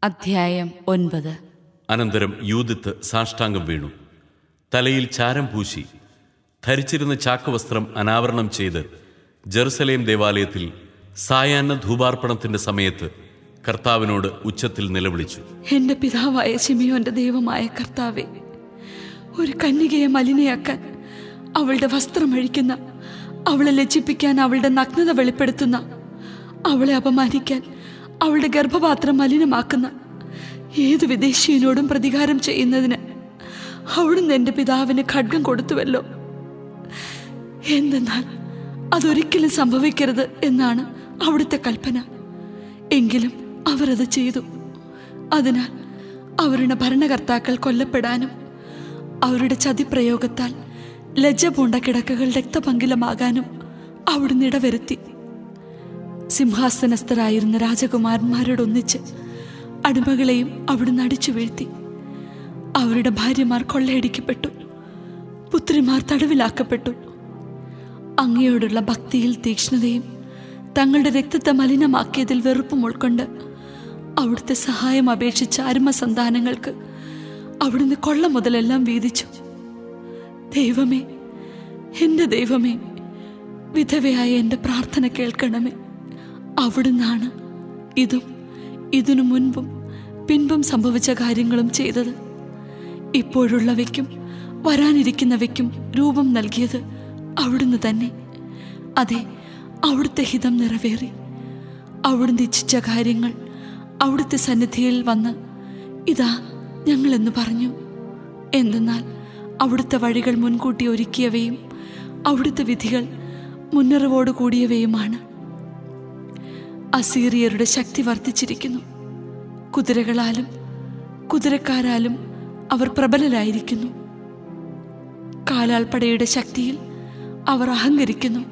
അധ്യായം ഒൻപത് അനന്തരം യൂതിത്ത് സാഷ്ടാംഗം വീണു തലയിൽ ചാരം പൂശി ധരിച്ചിരുന്ന ചാക്കുവസ്ത്രം അനാവരണം ചെയ്ത് ജെറുസലേം ദേവാലയത്തിൽ സായാഹ്ന ധൂപാർപ്പണത്തിന്റെ സമയത്ത് കർത്താവിനോട് ഉച്ചത്തിൽ നിലവിളിച്ചു എന്റെ പിതാവായ ശിമിയോന്റെ ദൈവമായ കർത്താവെ ഒരു കന്യകയെ മലിനയാക്കാൻ അവളുടെ വസ്ത്രം അഴിക്കുന്ന അവളെ ലജ്ജിപ്പിക്കാൻ അവളുടെ നഗ്നത വെളിപ്പെടുത്തുന്ന അവളെ അപമാനിക്കാൻ അവളുടെ ഗർഭപാത്രം മലിനമാക്കുന്ന ഏതു വിദേശീയനോടും പ്രതികാരം ചെയ്യുന്നതിന് അവിടുന്ന് എൻ്റെ പിതാവിന് ഖഡ്ഗം കൊടുത്തുവല്ലോ എന്തെന്നാൽ അതൊരിക്കലും സംഭവിക്കരുത് എന്നാണ് അവിടുത്തെ കൽപ്പന എങ്കിലും അവരത് ചെയ്തു അതിനാൽ അവരുടെ ഭരണകർത്താക്കൾ കൊല്ലപ്പെടാനും അവരുടെ ചതിപ്രയോഗത്താൽ ലജ്ജ പൂണ്ട കിടക്കകൾ രക്തപങ്കിലമാകാനും അവിടുന്ന് ഇടവരുത്തി സിംഹാസനസ്ഥരായിരുന്ന രാജകുമാരന്മാരോടൊന്നിച്ച് അടിമകളെയും അവിടുന്ന് അടിച്ചു വീഴ്ത്തി അവരുടെ ഭാര്യമാർ കൊള്ളയടിക്കപ്പെട്ടു പുത്രിമാർ തടവിലാക്കപ്പെട്ടു അങ്ങയോടുള്ള ഭക്തിയിൽ തീക്ഷ്ണതയും തങ്ങളുടെ രക്തത്തെ മലിനമാക്കിയതിൽ വെറുപ്പും ഉൾക്കൊണ്ട് അവിടുത്തെ സഹായം അപേക്ഷിച്ച അരുമസന്താനങ്ങൾക്ക് അവിടുന്ന് കൊള്ള മുതലെല്ലാം വീതിച്ചു ദൈവമേ എൻ്റെ ദൈവമേ വിധവയായ എൻ്റെ പ്രാർത്ഥന കേൾക്കണമേ അവിടുന്നാണ് ഇതും ഇതിനു മുൻപും പിൻപും സംഭവിച്ച കാര്യങ്ങളും ചെയ്തത് ഇപ്പോഴുള്ളവയ്ക്കും വരാനിരിക്കുന്നവയ്ക്കും രൂപം നൽകിയത് അവിടുന്ന് തന്നെ അതെ അവിടുത്തെ ഹിതം നിറവേറി അവിടുന്ന് ഇച്ഛിച്ച കാര്യങ്ങൾ അവിടുത്തെ സന്നിധിയിൽ വന്ന് ഇതാ ഞങ്ങളെന്ന് പറഞ്ഞു എന്തെന്നാൽ അവിടുത്തെ വഴികൾ മുൻകൂട്ടി ഒരുക്കിയവയും അവിടുത്തെ വിധികൾ മുന്നറിവോട് കൂടിയവയുമാണ് അസീറിയരുടെ ശക്തി വർദ്ധിച്ചിരിക്കുന്നു കുതിരകളാലും കുതിരക്കാരാലും അവർ പ്രബലരായിരിക്കുന്നു കാലാൾപ്പടയുടെ ശക്തിയിൽ അവർ അഹങ്കരിക്കുന്നു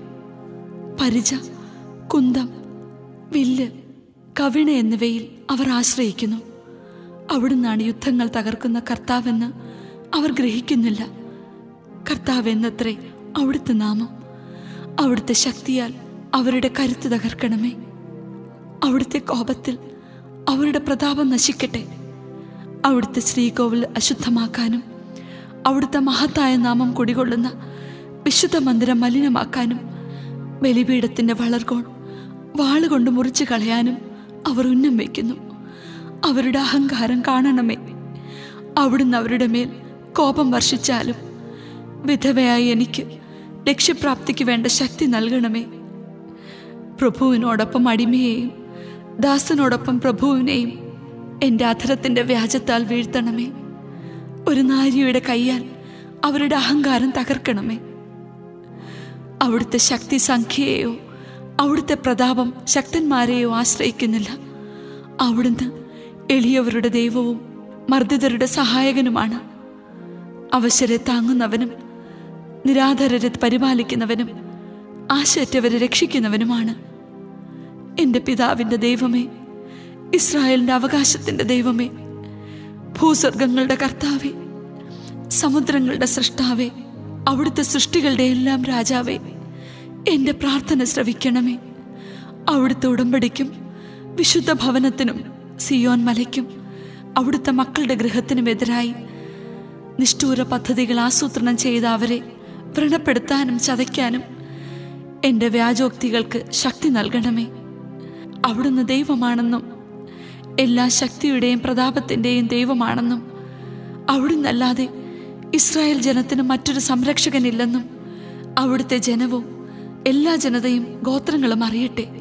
പരിച കുന്തം വില്ല് കവിണ എന്നിവയിൽ അവർ ആശ്രയിക്കുന്നു അവിടുന്നാണ് യുദ്ധങ്ങൾ തകർക്കുന്ന കർത്താവെന്ന് അവർ ഗ്രഹിക്കുന്നില്ല കർത്താവ് എന്നത്രേ അവിടുത്തെ നാമം അവിടുത്തെ ശക്തിയാൽ അവരുടെ കരുത്ത് തകർക്കണമേ അവിടുത്തെ കോപത്തിൽ അവരുടെ പ്രതാപം നശിക്കട്ടെ അവിടുത്തെ ശ്രീകോവിൽ അശുദ്ധമാക്കാനും അവിടുത്തെ മഹത്തായ നാമം കുടികൊള്ളുന്ന വിശുദ്ധ മന്ദിരം മലിനമാക്കാനും ബലിപീഠത്തിന്റെ വളർകോൺ വാളുകൊണ്ട് മുറിച്ചു കളയാനും അവർ ഉന്നം വയ്ക്കുന്നു അവരുടെ അഹങ്കാരം കാണണമേ അവിടുന്ന് അവരുടെ മേൽ കോപം വർഷിച്ചാലും വിധവയായി എനിക്ക് ലക്ഷ്യപ്രാപ്തിക്ക് വേണ്ട ശക്തി നൽകണമേ പ്രഭുവിനോടൊപ്പം അടിമയെയും ദാസനോടൊപ്പം പ്രഭുവിനെയും എൻ്റെ അധരത്തിൻ്റെ വ്യാജത്താൽ വീഴ്ത്തണമേ ഒരു നാരിയുടെ കൈയാൽ അവരുടെ അഹങ്കാരം തകർക്കണമേ അവിടുത്തെ ശക്തി സംഖ്യയെയോ അവിടുത്തെ പ്രതാപം ശക്തന്മാരെയോ ആശ്രയിക്കുന്നില്ല അവിടുന്ന് എളിയവരുടെ ദൈവവും മർദ്ദിതരുടെ സഹായകനുമാണ് അവശരെ താങ്ങുന്നവനും നിരാധരരെ പരിപാലിക്കുന്നവനും ആശയറ്റവരെ രക്ഷിക്കുന്നവനുമാണ് എൻ്റെ പിതാവിൻ്റെ ദൈവമേ ഇസ്രായേലിൻ്റെ അവകാശത്തിൻ്റെ ദൈവമേ ഭൂസ്വർഗങ്ങളുടെ കർത്താവേ സമുദ്രങ്ങളുടെ സൃഷ്ടാവേ അവിടുത്തെ സൃഷ്ടികളുടെ എല്ലാം രാജാവേ എൻ്റെ പ്രാർത്ഥന ശ്രവിക്കണമേ അവിടുത്തെ ഉടമ്പടിക്കും വിശുദ്ധ ഭവനത്തിനും സിയോൻ മലയ്ക്കും അവിടുത്തെ മക്കളുടെ ഗൃഹത്തിനും എതിരായി നിഷ്ഠൂര പദ്ധതികൾ ആസൂത്രണം ചെയ്ത അവരെ വ്രണപ്പെടുത്താനും ചതയ്ക്കാനും എൻ്റെ വ്യാജോക്തികൾക്ക് ശക്തി നൽകണമേ അവിടുന്ന് ദൈവമാണെന്നും എല്ലാ ശക്തിയുടെയും പ്രതാപത്തിൻ്റെയും ദൈവമാണെന്നും അവിടുന്നല്ലാതെ ഇസ്രായേൽ ജനത്തിന് മറ്റൊരു സംരക്ഷകനില്ലെന്നും അവിടുത്തെ ജനവും എല്ലാ ജനതയും ഗോത്രങ്ങളും അറിയട്ടെ